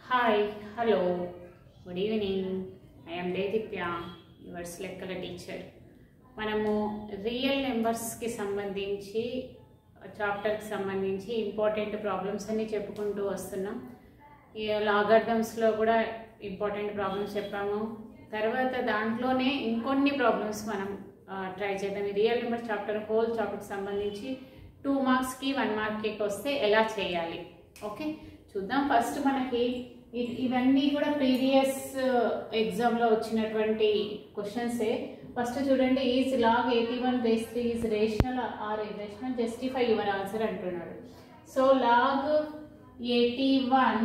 hi hello good evening I'm Dedipya yours లెక్కల teacher మనము real నెంబర్స్కి సంబంధించి చాప్టర్కి సంబంధించి ఇంపార్టెంట్ ప్రాబ్లమ్స్ అన్ని చెప్పుకుంటూ వస్తున్నాం ఈ లాగర్థమ్స్లో కూడా ఇంపార్టెంట్ ప్రాబ్లమ్స్ చెప్పాము తర్వాత దాంట్లోనే ఇంకొన్ని ప్రాబ్లమ్స్ మనం ట్రై చేద్దాం ఈ రియల్ నెంబర్ చాప్టర్ హోల్ చాప్టర్కి సంబంధించి టూ మార్క్స్కి వన్ మార్క్కి వస్తే ఎలా చేయాలి ఓకే చూద్దాం ఫస్ట్ మనకి ఇ- ఇవన్నీ కూడా ప్రీవియస్ ఎగ్జామ్లో వచ్చినటువంటి క్వశ్చన్సే ఫస్ట్ చూడండి is log eighty one base three is rational or rational justify your answer అంటున్నాడు so log eighty one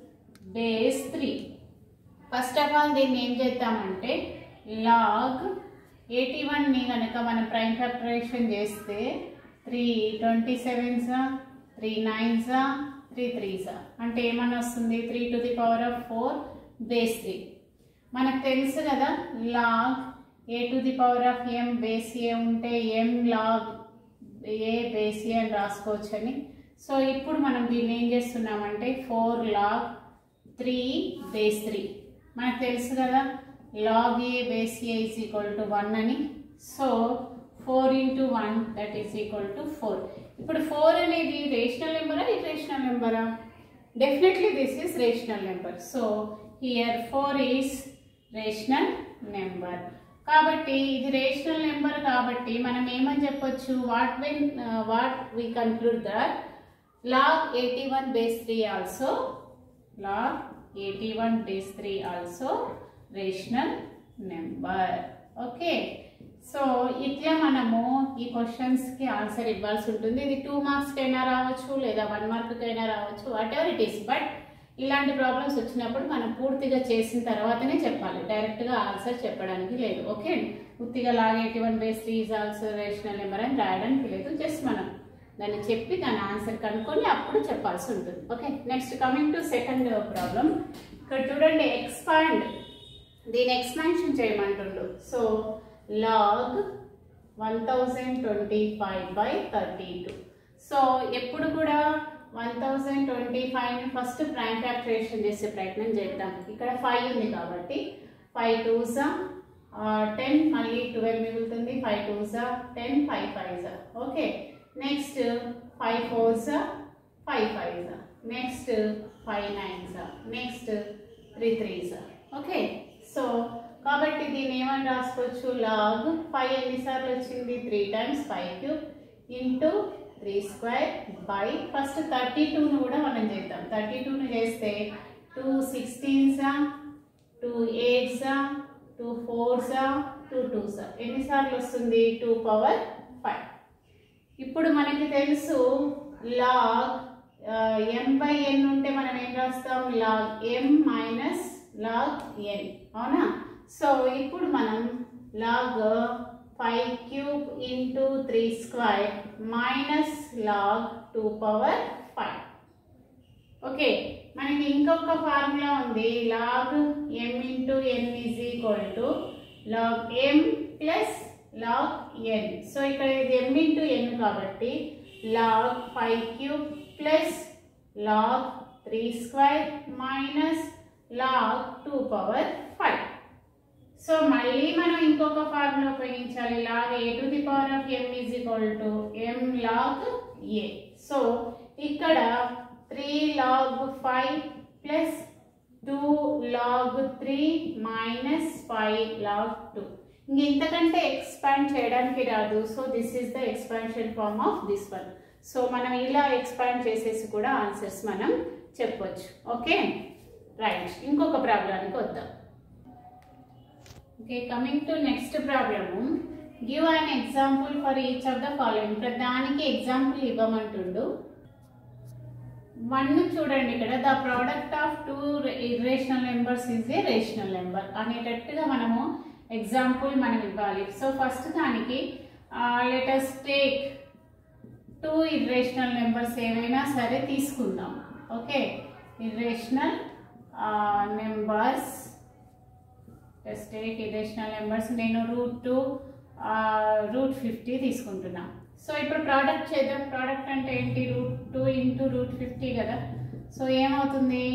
base three first of all దీన్ని ఏం చేద్దామంటే లాగ్ ఎయిటీ వన్ని కనుక మనం ప్రైమ్ ఫ్యాక్టరేషన్ చేస్తే త్రీ ట్వంటీ సెవెన్సా త్రీ నైన్సా త్రీ త్రీసా అంటే ఏమని వస్తుంది three to the power of four base three మనకు తెలుసు కదా log a to the power of m base ఏ ఉంటే ఎం లాగ్ ఏ బేస్ ఏ అని రాసుకోవచ్చు అని సో ఇప్పుడు మనం దీన్ని ఏం చేస్తున్నామంటే four log three base three మనకు తెలుసు కదా log a base a is equal to one అని so four into one that is equal to four ఇప్పుడు ఫోర్ అనేది రేషనల్ నెంబరా ఇరేషనల్ నెంబరా definitely this is rational number so here four is rational number కాబట్టి ఇది rational number కాబట్టి మనం ఏమని చెప్పొచ్చు what when what we conclude that log eighty one base three also log 81 base 3 also rational number okay so ఇట్లా మనము ఈ క్వశ్చన్స్కి ఆన్సర్ ఇవ్వాల్సి ఉంటుంది ఇది టూ మార్క్స్కి అయినా రావచ్చు లేదా వన్ మార్క్కి అయినా రావచ్చు whatever it is but ఇలాంటి ప్రాబ్లమ్స్ వచ్చినప్పుడు మనం పూర్తిగా చేసిన తర్వాతనే చెప్పాలి డైరెక్ట్గా ఆన్సర్ చెప్పడానికి లేదు ఓకే పూర్తిగా log eighty one base three is also rational number అని రాయడానికి లేదు జస్ట్ మనం దాన్ని చెప్పి దాని ఆన్సర్ కనుక్కొని అప్పుడు చెప్పాల్సి ఉంటుంది okay next coming to second problem ఇక్కడ చూడండి ఎక్స్పాండ్ దీని ఎక్స్పాన్షన్ చేయమంటుండు so log one thousand twenty five by thirty two so ఎప్పుడు కూడా వన్ థౌజండ్ ట్వంటీ ఫైవ్ని ఫస్ట్ ప్రైమ్ ఫ్యాక్టరేషన్ చేసే ప్రయత్నం చేద్దాం ఇక్కడ ఫైవ్ ఉంది కాబట్టి ఫైవ్ టూసా టెన్ మళ్ళీ ట్వెల్వ్ మిగులుతుంది ఫైవ్ టూసా టెన్ ఫైవ్ ఫైవ్సా ఓకే నెక్స్ట్ ఫైవ్ ఫోర్సా ఫైవ్ ఫైవ్సా నెక్స్ట్ ఫైవ్ నైన్సా నెక్స్ట్ త్రీ త్రీసా ఓకే సో కాబట్టి దీన్ని ఏమని రాసుకోవచ్చు లాగ్ ఫైవ్ ఎన్నిసార్లు వచ్చింది three times five cube into three square by first thirty టూను కూడా మనం చేద్దాం థర్టీ టూను చేస్తే టూ సిక్స్టీన్సా టూ ఎయిట్సా టూ ఫోర్సా టూ టూసా ఎన్నిసార్లు వస్తుంది టూ పవర్ ఫైవ్ ఇప్పుడు మనకి తెలుసు లాగ్ ఎం బై ఎన్ ఉంటే మనం ఏం రాస్తాం log m minus log n అవునా సో ఇప్పుడు మనం log five cube into three square minus log two power five okay మనకి ఇంకొక ఫార్ములా ఉంది log m into n is equal to log m plus log n so ఇక్కడ ఇది m into n కాబట్టి log five cube plus log three square minus log two power five so మళ్ళీ మనం ఇంకొక formula ఉపయోగించాలి log a to the power of m is equal to m log a so ఇక్కడ three log five plus two log three minus five log two ఇంక ఇంతకంటే expand చేయడానికి రాదు so this is the expansion form of this one so మనం ఇలా expand చేసేసి కూడా answers మనం చెప్పొచ్చు ఓకే రైట్ ఇంకొక ప్రాబ్లానికి వద్దాం okay coming to next problem give an example for each of the following ప్రధానికి ఎగ్జాంపుల్ ఇవ్వమంటుండు వన్ చూడండి ఇక్కడ the product of two irrational numbers is a rational number అనేటట్టుగా మనము ఎగ్జాంపుల్ మనం ఇవ్వాలి సో ఫస్ట్ దానికి let us take two irrational numbers ఏవైనా సరే తీసుకుందాం okay irrational numbers let's take irrational numbers నేను రూట్ టూ రూట్ ఫిఫ్టీ తీసుకుంటున్నా సో ఇప్పుడు ప్రోడక్ట్ చేద్దాం ప్రోడక్ట్ అంటే ఏంటి root two into root fifty కదా సో ఏమవుతుంది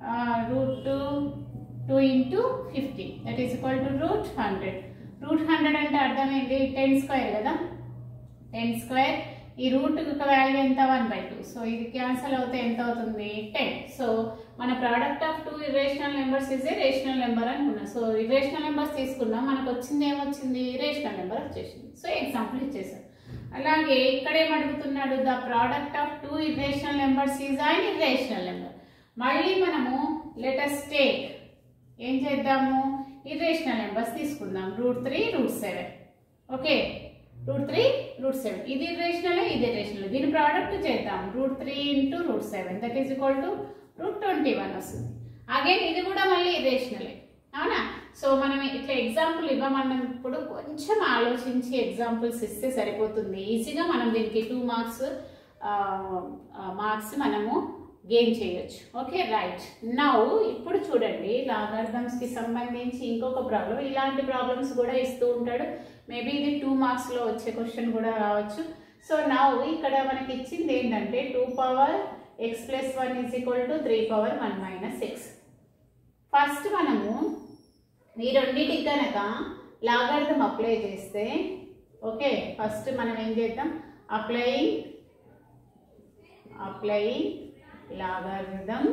root two two into fifty that is equal to root hundred root hundred అంటే అర్థం ఏంటి టెన్ స్క్వేర్ కదా టెన్ స్క్వేర్ ఈ రూట్ యొక్క వాల్యూ ఎంత వన్ బై టూ సో ఇది క్యాన్సల్ అవుతే ఎంత అవుతుంది టెన్ సో మన product of two irrational numbers is a rational number అనుకున్నాం సో ఇరేషనల్ నెంబర్స్ తీసుకున్నాం మనకు వచ్చింది ఏమొచ్చింది రేషనల్ నెంబర్ వచ్చేసింది సో ఎగ్జాంపుల్ ఇచ్చేసాం అలాగే ఇక్కడ ఏమడుగుతున్నాడు the product of two irrational numbers is an irrational number మళ్ళీ మనము లెటెస్ట్ టేక్ ఏం చేద్దాము ఇరేషనల్ నెంబర్స్ తీసుకుందాం root three root seven okay root three root seven ఇది ఇరేషనల్ ఇది ఇరేషనల్ దీని ప్రోడక్ట్ చేద్దాం root three into root seven that is equal to root twenty one వస్తుంది అగైన్ ఇది కూడా మళ్ళీ ఇరేషనలే అవునా సో మనం ఇట్లా ఎగ్జాంపుల్ ఇవ్వమన్నప్పుడు కొంచెం ఆలోచించి ఎగ్జాంపుల్స్ ఇస్తే సరిపోతుంది ఈజీగా మనం దీనికి టూ మార్క్స్ మార్క్స్ మనము గెయిన్ చేయొచ్చు ఓకే రైట్ నౌ ఇప్పుడు చూడండి లాగార్థమ్స్ కి సంబంధించి ఇంకొక ప్రాబ్లం ఇలాంటి ప్రాబ్లమ్స్ కూడా ఇస్తూ ఉంటాడు మేబీ ఇది టూ మార్క్స్ లో వచ్చే క్వశ్చన్ కూడా రావచ్చు సో నౌ ఇక్కడ మనకి ఇచ్చింది ఏంటంటే two power x plus one is equal to three power one minus x first మనము ఈ రెండింటికి కనుక లాగార్థం అప్లై చేస్తే ఓకే ఫస్ట్ మనం ఏం చేద్దాం applying applying logarithm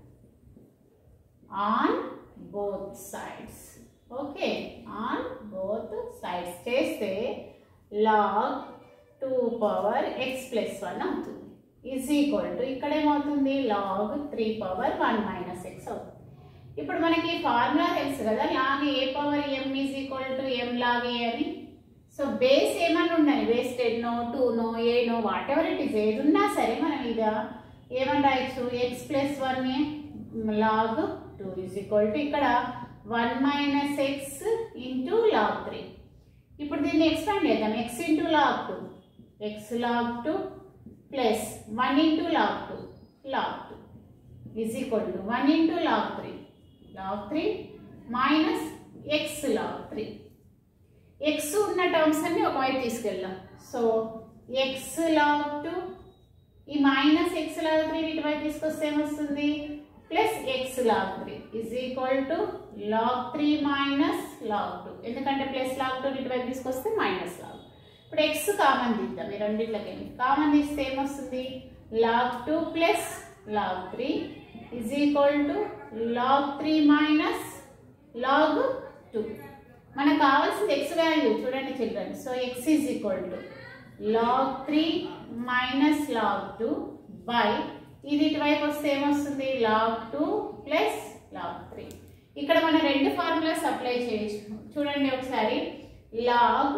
on both sides okay on both sides చేస్తే log two power x plus one అవుతుంది ఈజ్ ఈక్వల్ టు ఇక్కడ ఏమవుతుంది log three power one minus x అవుతుంది ఇప్పుడు మనకి ఫార్ములా తెలుసు కదా log a power m is equal to m log a అని సో బేస్ ఏమన్నా ఉండాలి బేస్ టెన్నో టూనో ఏనో వాట్ ఎవర్ ఇట్ ఈస్ ఏది ఉన్నా సరే మనం ఇక ఏమని రాయొచ్చు x plus one log two is equal to ఇక్కడ one minus x into log three ఇప్పుడు దీన్ని ఎక్స్పాండ్ చేద్దాం x into log two x log two plus one into log two log two is equal to one into log three log three minus x log three x ఉన్న terms అన్ని ఒకవైపు తీసుకెళ్దాం so x log two ఈ minus x log three ఇటువైపు తీసుకొస్తే ఏమొస్తుంది plus x log three is equal to log three minus log two ఎందుకంటే plus log two ఇటువైపు తీసుకొస్తే మైనస్ లాగ్ ఇప్పుడు ఎక్స్ కామన్ తీద్దాం ఈ రెండిట్లకి కామన్ తీస్తే ఏమొస్తుంది log two plus log three is equal to log three minus log two మనకు కావాల్సింది ఎక్స్ వాల్యూ చూడండి children so x is equal to log three minus log two by ఇది ఇటువైపు వస్తే ఏమొస్తుంది log two plus log three ఇక్కడ మనం రెండు ఫార్ములాస్ అప్లై చేయొచ్చు చూడండి ఒకసారి log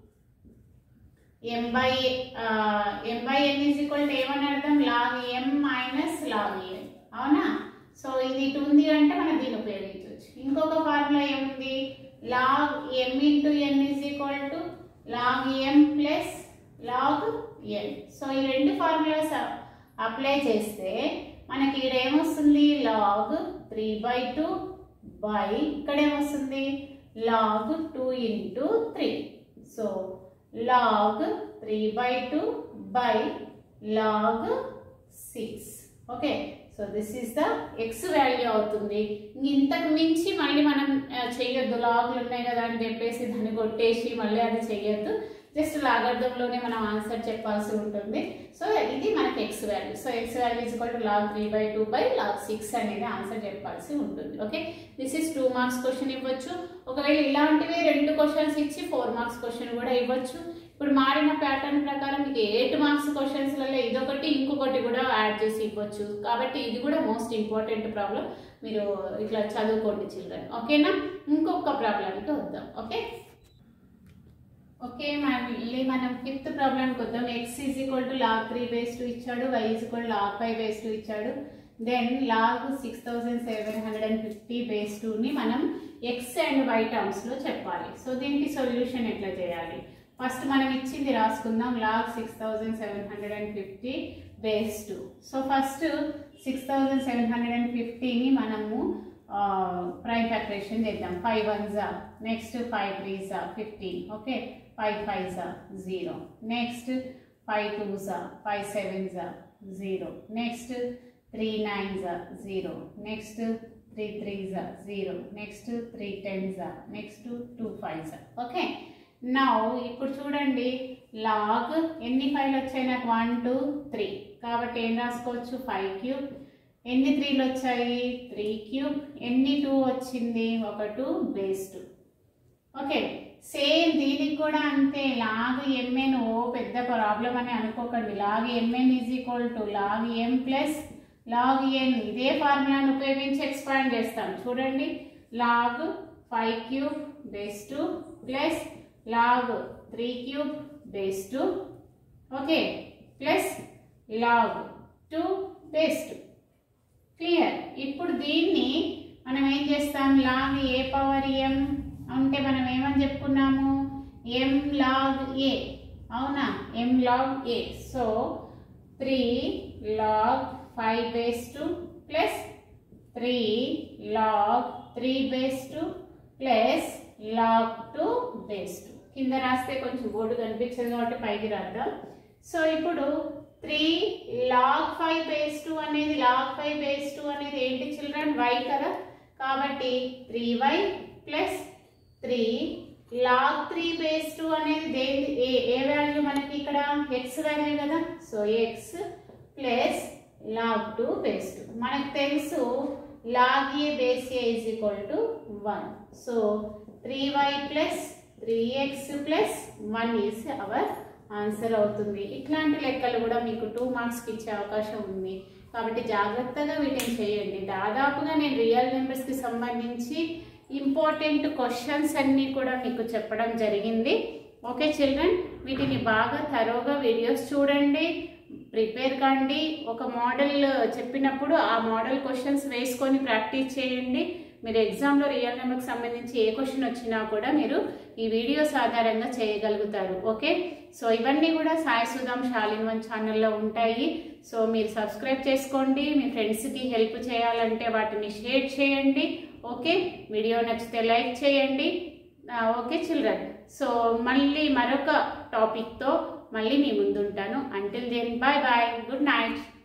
m by m by n is equal to ఏమని అర్థం log m minus log n అవునా సో ఇది ఇటు ఉంది అంటే మనం దీన్ని ఉపయోగించవచ్చు ఇంకొక ఫార్ములా ఏముంది log m into n is equal to log m plus log n so ఈ రెండు ఫార్ములాస్ అప్లై చేస్తే మనకి ఇక్కడ ఏమొస్తుంది log three by two by ఇక్కడ ఏమొస్తుంది log two into three so log three by two by log six okay so this is the x value అవుతుంది ఇంతకు మించి మళ్ళీ మనం ఆ, చెయ్యొద్దు లాగులు ఉన్నాయి కదా అని చెప్పేసి దాన్ని కొట్టేసి మళ్ళీ అది చెయ్యొద్దు జస్ట్ లాగర్థంలోనే మనం ఆన్సర్ చెప్పాల్సి ఉంటుంది సో ఇది మనకి x value so x value is equal to log three by two by log six అనేది ఆన్సర్ చెప్పాల్సి ఉంటుంది okay this is two marks question ఇవ్వచ్చు ఒకవేళ ఇలాంటివి రెండు క్వశ్చన్స్ ఇచ్చి ఫోర్ మార్క్స్ క్వశ్చన్ కూడా ఇవ్వచ్చు ఇప్పుడు మారిన ప్యాటర్న్ ప్రకారం మీకు ఎయిట్ మార్క్స్ క్వశ్చన్స్లలో ఇదొకటి ఇంకొకటి కూడా యాడ్ చేసి ఇవ్వచ్చు కాబట్టి ఇది కూడా మోస్ట్ ఇంపార్టెంట్ ప్రాబ్లం మీరు ఇట్లా చదువుకోండి చిల్డ్రన్ ఓకేనా ఇంకొక ప్రాబ్లంకి వద్దాం ఓకే ఓకే మళ్ళీ మనం ఫిఫ్త్ ప్రాబ్లంకి వద్దాం x is equal to log three base two ఇచ్చాడు y is equal log five base two ఇచ్చాడు then log six thousand seven hundred and fifty base టూని మనం ఎక్స్ అండ్ వై టర్మ్స్లో చెప్పాలి సో దీనికి సొల్యూషన్ ఎట్లా చేయాలి ఫస్ట్ మనం ఇచ్చింది రాసుకుందాం log six thousand seven hundred and fifty base two so first six thousand seven hundred and ఫిఫ్టీని మనము ప్రైమ్ ఫ్యాక్టరేషన్ చేద్దాం ఫైవ్ వన్ జా నెక్స్ట్ ఫైవ్ త్రీ జా ఫిఫ్టీన్ ఓకే ఫైవ్ ఫైవ్ జా జీరో నెక్స్ట్ ఫైవ్ టూ జా five seven జా zero next three nines zero next three threes zero next three tens next two fives okay నా ఇప్పుడు చూడండి log ఎన్ని ఫైవ్లు వచ్చాయి నాకు వన్ టూ త్రీ కాబట్టి ఏం రాసుకోవచ్చు ఫైవ్ క్యూబ్ ఎన్ని త్రీలు వచ్చాయి త్రీ క్యూబ్ ఎన్ని టూ వచ్చింది ఒక two base two okay same దీనికి కూడా అంతే లాగ్ ఎంఎన్ ఓ పెద్ద ప్రాబ్లం అని అనుకోకండి log m n is equal to log m plus log n ఇదే ఫార్ములాను ఉపయోగించి ఎక్స్పాండ్ చేస్తాం చూడండి log five cube base two plus log three cube base two okay plus log two base two clear ఇప్పుడు దీన్ని మనం ఏం చేస్తాం లాగ్ ఏ పవర్ ఎం అంటే మనం ఏమని చెప్పుకున్నాము ఎం లాగ్ ఏ అవునా m log a so three log five base two plus three log three base two plus log two base two కింద రాస్తే కొంచెం బోర్డు కనిపించదు కాబట్టి పైకి రాద్దాం సో ఇప్పుడు three log five base two అనేది లాగ్ ఫైవ్ బేస్ టూ అనేది ఏంటి చిల్డ్రన్ వై కదా కాబట్టి three y plus three log three base two అనేది దేని ఏ ఏ వాల్యూ మనకి ఇక్కడ ఎక్స్ వాల్యూ కదా so x plus log two base two మనకు తెలుసు log a base a is equal to one so three y plus three x plus one is our answer అవుతుంది ఇట్లాంటి లెక్కలు కూడా మీకు టూ మార్క్స్కి ఇచ్చే అవకాశం ఉంది కాబట్టి జాగ్రత్తగా వీటిని చేయండి దాదాపుగా నేను రియల్ నెంబర్స్కి సంబంధించి ఇంపార్టెంట్ క్వశ్చన్స్ అన్నీ కూడా మీకు చెప్పడం జరిగింది ఓకే చిల్డ్రన్ వీటిని బాగా తరోగా వీడియోస్ చూడండి ప్రిపేర్ కండి ఒక మోడల్ చెప్పినప్పుడు ఆ మోడల్ క్వశ్చన్స్ వేసుకొని ప్రాక్టీస్ చేయండి మీరు ఎగ్జామ్లో రియల్ నెంబర్కి సంబంధించి ఏ క్వశ్చన్ వచ్చినా కూడా మీరు ఈ వీడియోస్ ఆధారంగా చేయగలుగుతారు ఓకే సో ఇవన్నీ కూడా సాయి సుధాం షాలిన్ వన్ ఛానల్లో ఉంటాయి సో మీరు సబ్స్క్రైబ్ చేసుకోండి మీ ఫ్రెండ్స్కి హెల్ప్ చేయాలంటే వాటిని షేర్ చేయండి ఓకే వీడియో నచ్చితే లైక్ చేయండి ఓకే చిల్డ్రన్ సో మళ్ళీ మరొక టాపిక్తో మళ్ళీ మీ ముందుంటాను until then bye bye good night